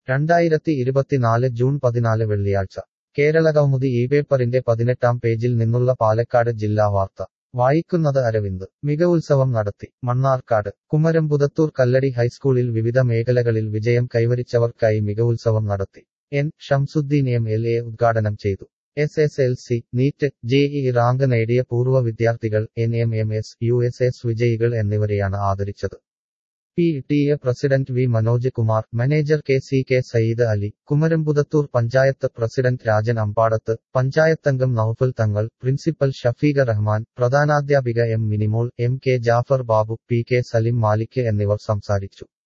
രണ്ടായിരത്തി ഇരുപത്തിനാല് ജൂൺ പതിനാല് വെള്ളിയാഴ്ച കേരളകൗമുദി ഈ പേപ്പറിന്റെ പതിനെട്ടാം പേജിൽ നിന്നുള്ള പാലക്കാട് ജില്ലാ വാർത്ത വായിക്കുന്നത് അരവിന്ദ് മികവുത്സവം നടത്തി മണ്ണാർക്കാട് കുമരംപുതത്തൂർ കല്ലടി ഹൈസ്കൂളിൽ വിവിധ മേഖലകളിൽ വിജയം കൈവരിച്ചവർക്കായി മികവുത്സവം നടത്തി N Shamsuddin M L A ഉദ്ഘാടനം ചെയ്തു S S L C NEET JEE rank നേടിയ പൂർവ്വ വിദ്യാർത്ഥികൾ N M M S U S S വിജയികൾ എന്നിവരെയാണ് ആദരിച്ചത് P T A president V Manoj Kumar manager K C K Sayyid Ali Kumaramputhur panchayat president Rajan Ambadath പഞ്ചായത്തംഗം നൌഫൽ തങ്ങൾ പ്രിൻസിപ്പൽ ഷഫീഖ റഹ്മാൻ പ്രധാനാധ്യാപിക M Minimol M K Jafar Babu P K Salim Malik എന്നിവർ സംസാരിച്ചു